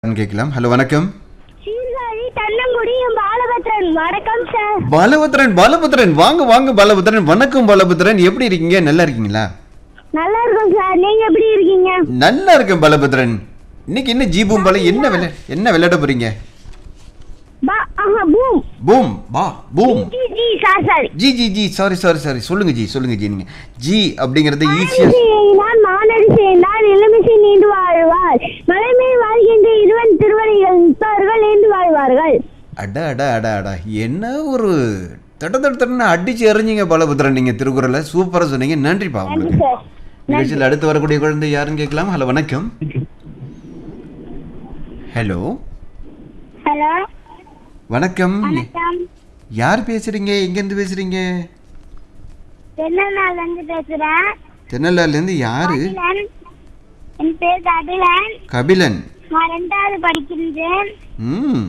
கேட்கலாம் ஹலோ வணக்கம் சீர்காழி தன்னங்குடி என் பாலபத்ரன் வணக்கம் சார் பாலபத்ரன் பாலபத்ரன் வாங்க வாங்க பாலபத்ரன் வணக்கம் பாலபத்ரன் எப்படி இருக்கீங்க நல்லா இருக்கீங்களா நல்லா இருக்கும் சார் நீங்க எப்படி இருக்கீங்க நல்லா இருக்கேன் பாலபத்ரன் இன்னைக்கு என்ன ஜீபூம் பால என்ன விளை என்ன விளையாட போறீங்க பா ஆஹா பூம் பூம் பா பூம் ji ji sir sir ji ji ji sorry sorry sorry சொல்லுங்க ஜி சொல்லுங்க ஜி நீங்க ஜி அப்படிங்கறது ஈஸியா நான் மானடி சேர்ந்தால் இளமிசை நீண்டு வாழ்வார் மலைமேல் வாழ்கின்ற இருவன் திருவடிகள் நிற்பவர்கள் நீண்டு வாழ்வார்கள் அட அட அட அட என்ன ஒரு தட தட தடன்னு அடிச்சு எறிஞ்சிங்க பாலபத்ரன் நீங்க திருக்குறளை சூப்பரா சொன்னீங்க நன்றிப்பா நன்றி உங்களுக்கு சார் நிகழ்ச்சியில் அடுத்து வரக்கூடிய குழந்தை யாருன்னு கேட்கலாம் ஹலோ வணக்கம் ஹலோ ஹலோ வணக்கம் வணக்கம் யார் பேசுறீங்க எங்கேருந்து பேசுறீங்க தென்னநாள் இருந்து பேசுறேன் திருநெல்வேலில இருந்து யாரு கபிலன். என் பேர் கபிலன் கபிலன் நான் ரெண்டாவது படிக்கின்றேன் ம்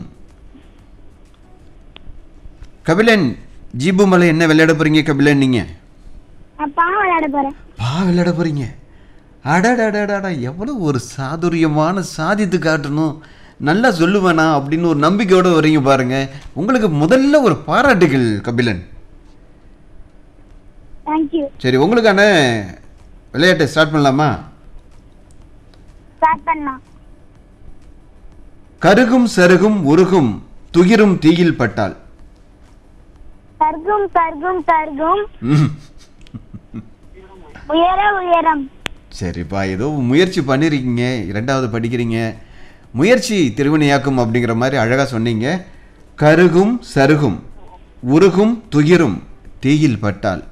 கபிலன் ஜீபு மலை என்ன விளையாட போறீங்க கபிலன் நீங்க நான் பாவம் விளையாட போறேன் பா விளையாட போறீங்க அடடடடடா எவ்வளவு ஒரு சாதுரியமான சாதித்து காட்டணும் நல்லா சொல்லுவேனா அப்படின்னு ஒரு நம்பிக்கையோட வரீங்க பாருங்க உங்களுக்கு முதல்ல ஒரு பாராட்டுகள் கபிலன் தேங்க்யூ சரி உங்களுக்கான விளையாட்டை ஸ்டார்ட் பண்ணலாமா ஸ்டார்ட் பண்ணலாம் கருகும் சருகும் உருகும் துகிரும் தீயில் பட்டால் தர்கும் தர்கும் தர்கும் ம். உயர உயரம் சரிப்பா ஏதோ முயற்சி பண்ணிருக்கீங்க இரண்டாவது படிக்கிறீங்க முயற்சி திருவினையாக்கும் அப்படிங்கிற மாதிரி அழகாக சொன்னீங்க கருகும் சருகும் உருகும் துகிரும் தீயில் பட்டால்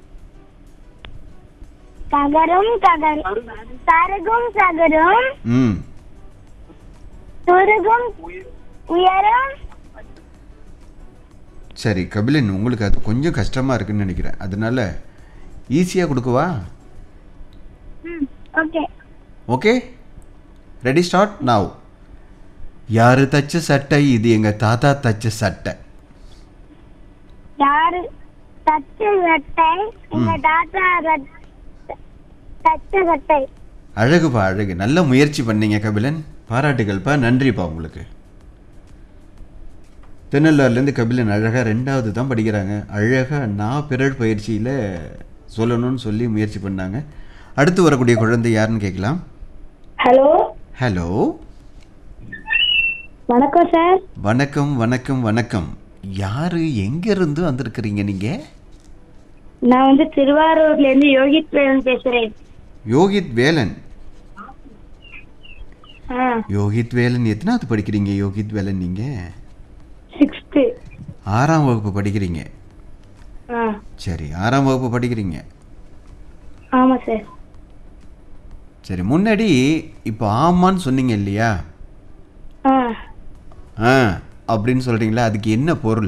ககரும் ககரும் சருகும் சகரும் ம் துருகும் உயரம் சரி கபிலன் உங்களுக்கு அது கொஞ்சம் கஷ்டமாக இருக்குன்னு நினைக்கிறேன் அதனால ஈஸியாக கொடுக்கவா ம் okay okay ready start now யாரு தச்ச சட்டை இது எங்கள் தாத்தா தச்ச சட்டை யாரு தச்ச சட்டை எங்க தாத்தா ரத்- தச்ச சட்டை அழகுப்பா அழகு நல்ல முயற்சி பண்ணீங்க கபிலன் பாராட்டுகள்ப்பா நன்றிப்பா உங்களுக்கு திருநள்ளாறுலேருந்து கபிலன் அழகாக ரெண்டாவது தான் படிக்கிறாங்க அழகாக நான் பிறர் பயிற்சியில் சொல்லணும்னு சொல்லி முயற்சி பண்ணாங்க அடுத்து வரக்கூடிய குழந்தை யாருன்னு கேட்கலாம் ஹலோ ஹலோ வணக்கம் சார் வணக்கம் வணக்கம் வணக்கம் யாரு எங்கேருந்து வந்திருக்கிறீங்க நீங்கள் நான் வந்து திருவாரூர்ல இருந்து யோகித் பிரேமன் பேசுறேன் யோகித் வேலன் ஆ யோகித் வேலன் எத்தனாவது படிக்கிறீங்க யோகித் வேலன் நீங்கள் சிக்ஸ்த்து ஆறாம் வகுப்பு படிக்கிறீங்க ஆ சரி ஆறாம் வகுப்பு படிக்கிறீங்க ஆமா சார் சரி முன்னாடி இப்போ ஆமான்னு சொன்னீங்க இல்லையா ஆ ஆ அப்படின்னு சொல்கிறீங்களா அதுக்கு என்ன பொருள்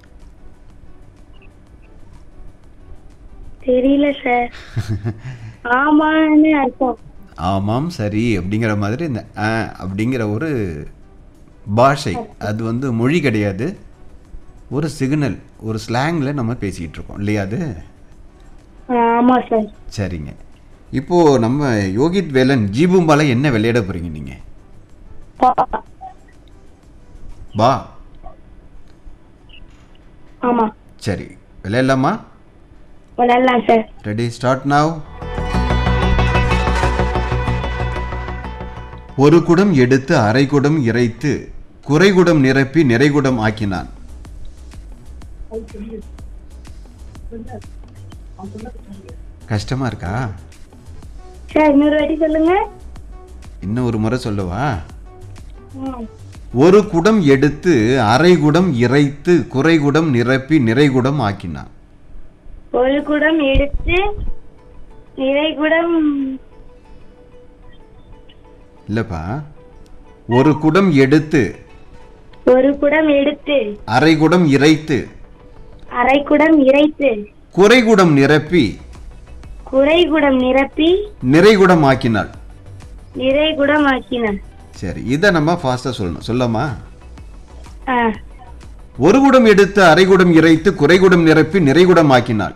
தெரியல சார் ஆமான்னு அர்த்தம் ஆமாம் சரி அப்படிங்கிற மாதிரி இந்த ஆ அப்படிங்கிற ஒரு பாஷை அது வந்து மொழி கிடையாது ஒரு சிக்னல் ஒரு ஸ்லாங்கில் நம்ம பேசிக்கிட்டு இருக்கோம் இல்லையா அது ஆ, ஆமா சார் சரிங்க இப்போது நம்ம யோகித் வேலன் ஜீபும்பால என்ன விளையாட போகிறீங்க நீங்கள் பா- பா ஆமா சரி விளையாடலாமா விளையாடலாம் சார் ரெடி ஸ்டார்ட் now ஒரு குடம் எடுத்து அரை குடம் இறைத்து குறைகுடம் நிரப்பி நிறைகுடம் ஆக்கினான் கஷ்டமா இருக்கா சார் இன்னொரு வாட்டி சொல்லுங்க இன்னும் ஒரு முறை சொல்லவா ம். ஒரு குடம் எடுத்து அரை குடம் இறைத்து குறைகுடம் நிரப்பி நிறைகுடம் ஆக்கினான் ஒரு குடம் எடுத்து நிறை குடம் இல்லப்பா ஒரு குடம் எடுத்து ஒரு குடம் எடுத்து அரை குடம் இறைத்து அரை குடம் இறைத்து குறைகுடம் நிரப்பி குறை குடம் நிரப்பி நிறைகுடம் ஆக்கினாள் நிறை குடம் ஆக்கினார் சரி இதை நம்ம ஃபாஸ்ட்டாக சொல்லணும் சொல்லமா ஆ ஒரு குடம் எடுத்து அரை குடம் இறைத்து குறைகுடம் நிரப்பி நிறைகுடம் ஆக்கினாள்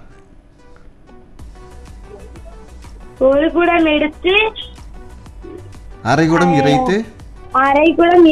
ஒரு குடம் எடுத்து அரை குடம் இறைத்து அரை குடம்